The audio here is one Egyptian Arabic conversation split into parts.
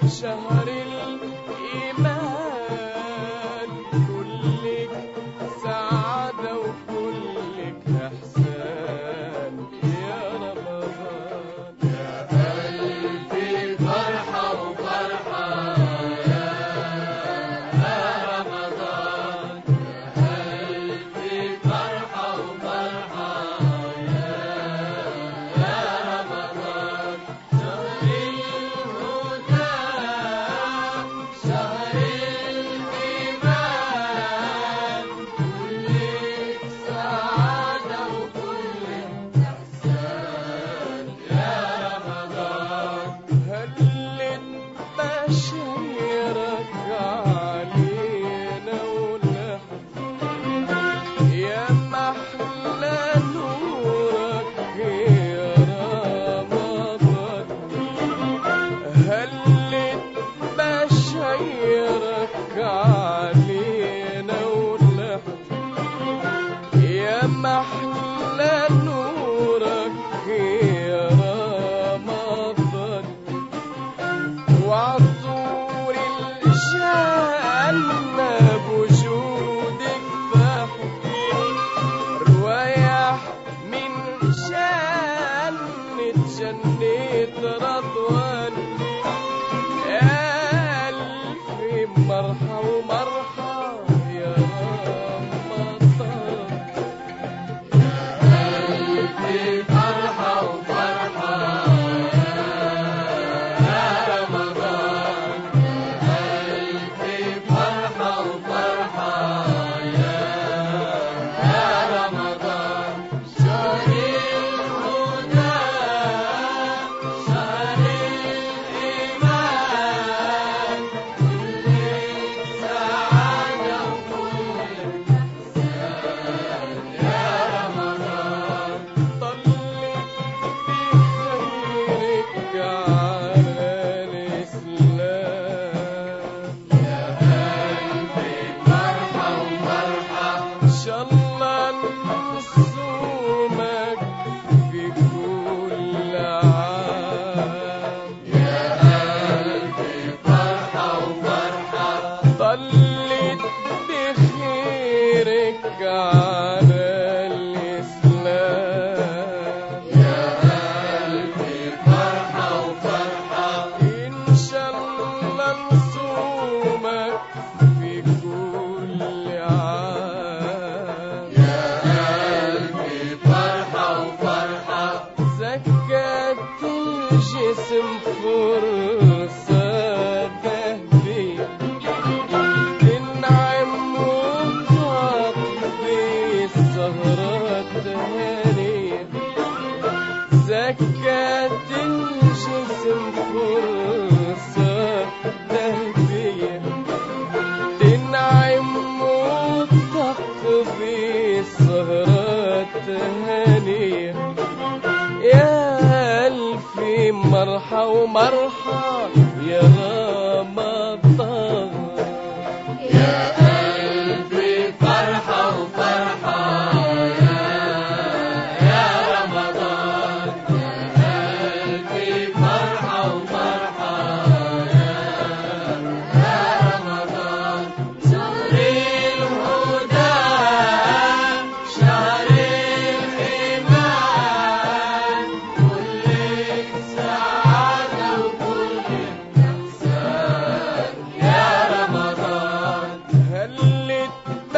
شهر الإيمان كلك سعادة وكلك إحسان يا رمضان في فرحة وفرحة يا رمضان في فرحة وفرحة يا رمضان شهر الهدى شهر الإيمان كلك سعادة وكلك إحسان يا رمضان هلت بشيرك علينا ونحن يا محلى نورك يا رمضان هلت بشيرك علينا ونحن يا محلى نورك يا رمضان وعطور الجنة بوجودك فحي روايح من جنة جنة رضوان ألف مرحى ومرحى يا رمضان في فرحة وفرحة يا رمضان في فرحة وفرحة يا رمضان شهر الهدى شهر الإيمان كلك سعادة وكلك إحسان يا رمضان طلت بخيرك على الإسلام يا قلبي فرحة وفرحة إن شاء الله نصومك في كل عام يا قلبي فرحة وفرحة طلت بخيرك على الإسلام يا قلبي فرحة وفرحة إن شاء الله نصومك في كل عام يا قلبي فرحة وفرحة زكاة الجسم فرصة ذهبية تنعم وتقضي السهرات هنية زكاة الجسم فرصة ذهبية تنعم وتقضي السهرات هنية يا ألف مرحى ومرحى يا رمضان يا قلبي فرحة وفرحة يا يا رمضان يا قلبي فرحة وفرحة يا يا رمضان شهر الهدى شهر الإيمان كلك سعادة وكلك إحسان يا رمضان هلت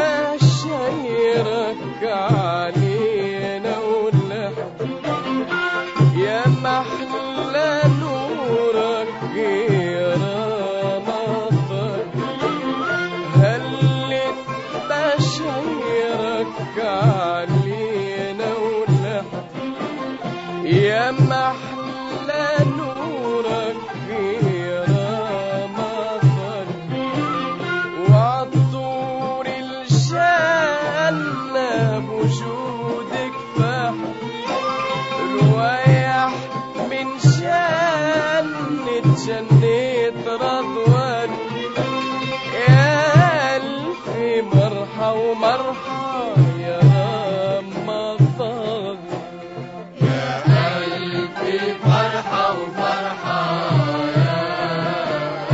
بشيرك علينا ونحن يا محلى نورك يا رمضان هلت بشيرك علينا ونحن يا محلى نورك يا رمضان وعطور الجنة بوجودك فحي روايح من جنة جنة رضوان يا ألف مرحى ومرحى يا رمضان يا قلبي فرحة وفرحة يا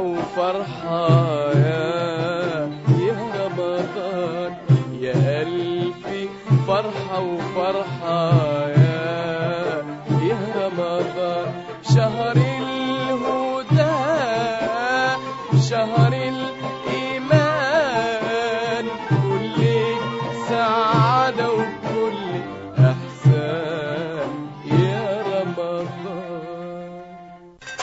وفرحة يا يا رمضان يا ألف فرحة وفرحة